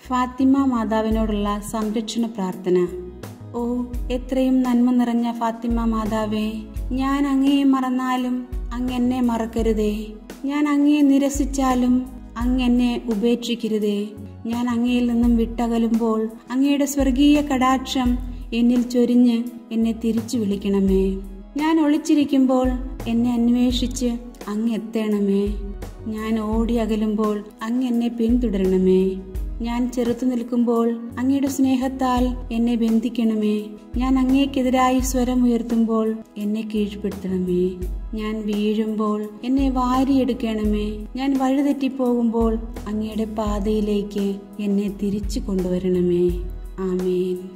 ഫാത്തിമ മാതാവിനോടുള്ള സംരക്ഷണ പ്രാർത്ഥന ഓ എത്രയും നന്മ നിറഞ്ഞ ഫാത്തിമ മാതാവേ ഞാൻ അങ്ങയെ മറന്നാലും അങ്ങ് എന്നെ മറക്കരുതേ ഞാൻ അങ്ങയെ നിരസിച്ചാലും അങ്ങ് എന്നെ ഉപേക്ഷിക്കരുതേ ഞാൻ അങ്ങയിൽ നിന്നും വിട്ടകലുമ്പോൾ അങ്ങയുടെ സ്വർഗീയ കടാക്ഷം എന്നിൽ ചൊരിഞ്ഞ് എന്നെ തിരിച്ചു വിളിക്കണമേ ഞാൻ ഒളിച്ചിരിക്കുമ്പോൾ എന്നെ അന്വേഷിച്ച് അങ്ങ് എത്തണമേ ഞാൻ ഓടി അകലുമ്പോൾ അങ്ങ് എന്നെ പിന്തുടരണമേ ഞാൻ ചെറുത്തു നിൽക്കുമ്പോൾ അങ്ങയുടെ സ്നേഹത്താൽ എന്നെ ബന്ധിക്കണമേ ഞാൻ അങ്ങേക്കെതിരായി സ്വരം ഉയർത്തുമ്പോൾ എന്നെ കീഴ്പ്പെടുത്തണമേ ഞാൻ വീഴുമ്പോൾ എന്നെ വാരിയെടുക്കണമേ ഞാൻ വഴിതെറ്റിപ്പോകുമ്പോൾ അങ്ങയുടെ പാതയിലേക്ക് എന്നെ തിരിച്ചു കൊണ്ടുവരണമേ ആമേൻ